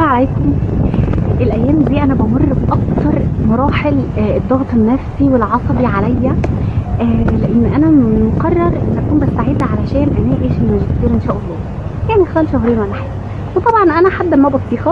عليكم الايام دي انا بمر باكتر مراحل آه، الضغط النفسي والعصبي عليا آه، لان انا مقرر ان اكون بستعد علشان اناقش الماجستير ان شاء الله يعني خلال شهرين ولا حاجه وطبعا انا حد ما بطيخه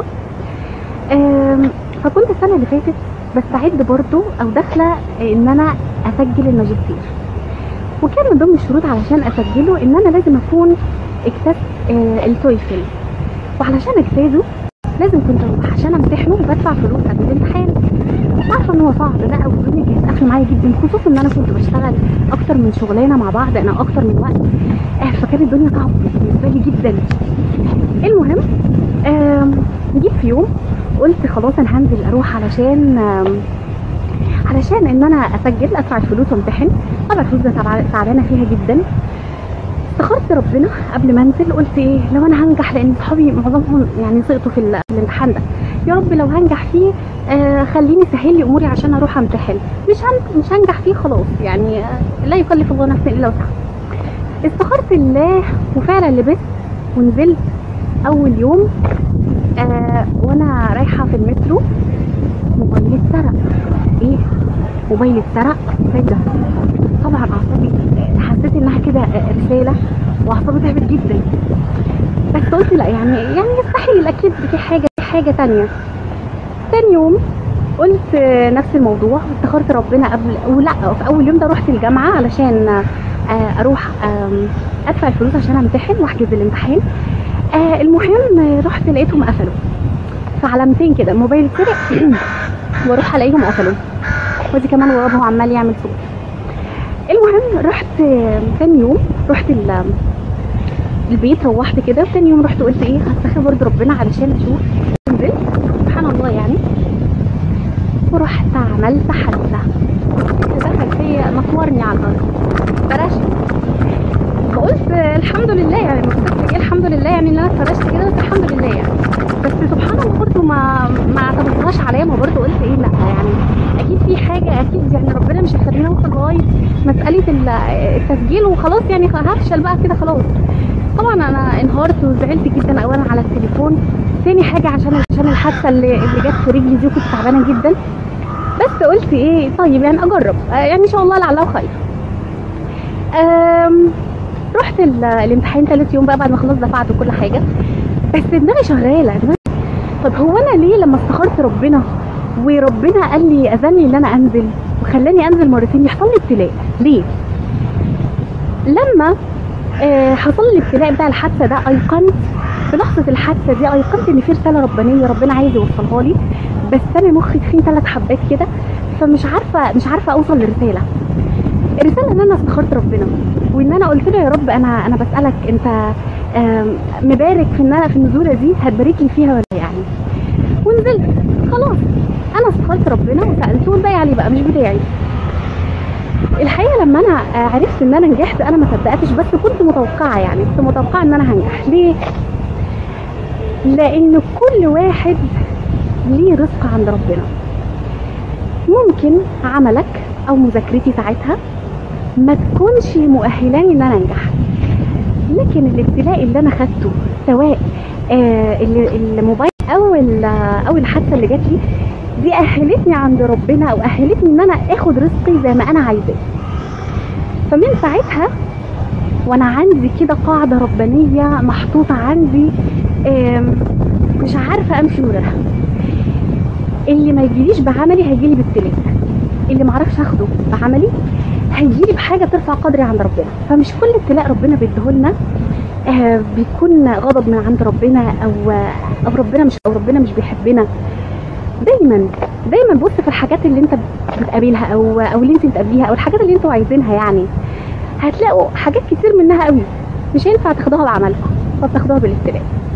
آم، فكنت السنه اللي فاتت بستعد برضو او داخله ان انا اسجل الماجستير وكان من ضمن الشروط علشان اسجله ان انا لازم اكون اجتزت آه، التويفل وعلشان اجتازه لازم كنت اروح عشان امتحنه بدفع فلوس قبل الامتحان عارفه ان هو صعب بقى والدنيا كانت قافله معايا جدا خصوصا ان انا كنت بشتغل اكتر من شغلانه مع بعض انا اكتر من وقت آه، فكانت الدنيا صعبه بالنسبه لي جدا المهم آم، جيت في يوم قلت خلاص انا هنزل اروح علشان آم، علشان ان انا اسجل ادفع الفلوس وامتحن طبعا الفلوس ده تعب- تعبانه فيها جدا استخرت ربنا قبل ما انزل قلت ايه لو انا هنجح لان صحابي معظمهم يعني سقطوا في ال- في الامتحان ده يا رب لو هنجح فيه آه خليني سهل لي اموري عشان اروح امتحن مش هن... مش هنجح فيه خلاص يعني آه لا يكلف الله نفسا الا وسعها استخرت الله وفعلا لبست ونزلت اول يوم آه وانا رايحه في المترو موبايلي اتسرق ايه موبايلي اتسرق فجأة طبعا اعصابي حسيت انها كده رساله واعصابي تعبت جدا بس قلت لا يعني يعني يستحيل اكيد في حاجه في حاجه تانية تاني يوم قلت نفس الموضوع وافتكرت ربنا قبل ولا في اول يوم ده رحت الجامعه علشان آه، اروح آم، ادفع الفلوس عشان امتحن واحجز الامتحان آه، المهم رحت لقيتهم قفلوا فعلامتين كده الموبايل اتسرق واروح الاقيهم قفلوا ودي كمان وراه عمال يعمل صوت المهم رحت تاني يوم رحت ال- البيت روحت كده وتاني يوم رحت قلت ايه هستخير برضه ربنا علشان اشوف نزلت سبحان الله يعني ورحت عملت حادثه دخل فيا مكورني على الارض فرشت فقلت الحمد لله يعني ما كنتش إيه الحمد لله يعني ان انا فرشت كده بس الحمد لله يعني بس سبحان الله برضه ما ما اعتمدتهاش عليا ما برضه قلت ايه لا يعني اكيد في حاجه اكيد يعني ربنا مش هيخليني اوصل لغايه مساله ال- التسجيل وخلاص يعني هفشل بقى كده خلاص طبعا انا انهارت وزعلت جدا اولا على التليفون تاني حاجه عشان عشان الحادثه اللي اللي جت في رجلي دي كنت تعبانه جدا بس قلت ايه طيب يعني اجرب آه، يعني ان شاء الله لعله خير آم، رحت ال- الامتحان ثالث يوم بقى بعد ما خلاص دفعت وكل حاجه بس دماغي شغاله دماغي طب هو انا ليه لما استخرت ربنا وربنا قال لي اذني ان انا انزل وخلاني انزل مرتين يحصل لي ابتلاء ليه لما آه حصل لي الابتلاء بتاع الحادثه ده ايقنت في لحظه الحادثه دي ايقنت ان في رساله ربانيه ربنا عايز يوصلها لي بس انا مخي تخين ثلاث حبات كده فمش عارفه مش عارفه اوصل للرساله الرساله ان انا استخرت ربنا وان انا قلت له يا رب انا انا بسالك انت آم، مبارك في ان انا في النزوله دي هتبارك لي فيها ولا يعني ونزلت خلاص انا استخرت ربنا وسالته والباقي عليه بقى مش بتاعي الحقيقه لما انا آه، عرفت ان انا نجحت انا ما صدقتش بس كنت متوقعه يعني كنت متوقعه ان انا هنجح ليه لان كل واحد ليه رزق عند ربنا ممكن عملك او مذاكرتي ساعتها ما تكونش مؤهلاني ان انا انجح لكن الابتلاء اللي انا خدته سواء آه ال- الموبايل او ال- او الحادثه اللي جات لي دي اهلتني عند ربنا او اهلتني ان انا اخد رزقي زي ما انا عايزاه فمن ساعتها وانا عندي كده قاعده ربانيه محطوطه عندي آم، مش عارفه امشي من غيرها اللي ما يجيليش بعملي هيجيلي بابتلاء اللي معرفش اخده بعملي هيجيلي بحاجه ترفع قدري عند ربنا فمش كل ابتلاء ربنا بيديهولنا آه بيكون غضب من عند ربنا او او ربنا مش او ربنا مش بيحبنا دايما دايما بص في الحاجات اللي انت بتقابلها او او اللي انت بتقابليها او الحاجات اللي انتوا عايزينها يعني هتلاقوا حاجات كتير منها قوي مش هينفع تاخدوها بعملكم فبتاخدوها بالابتلاء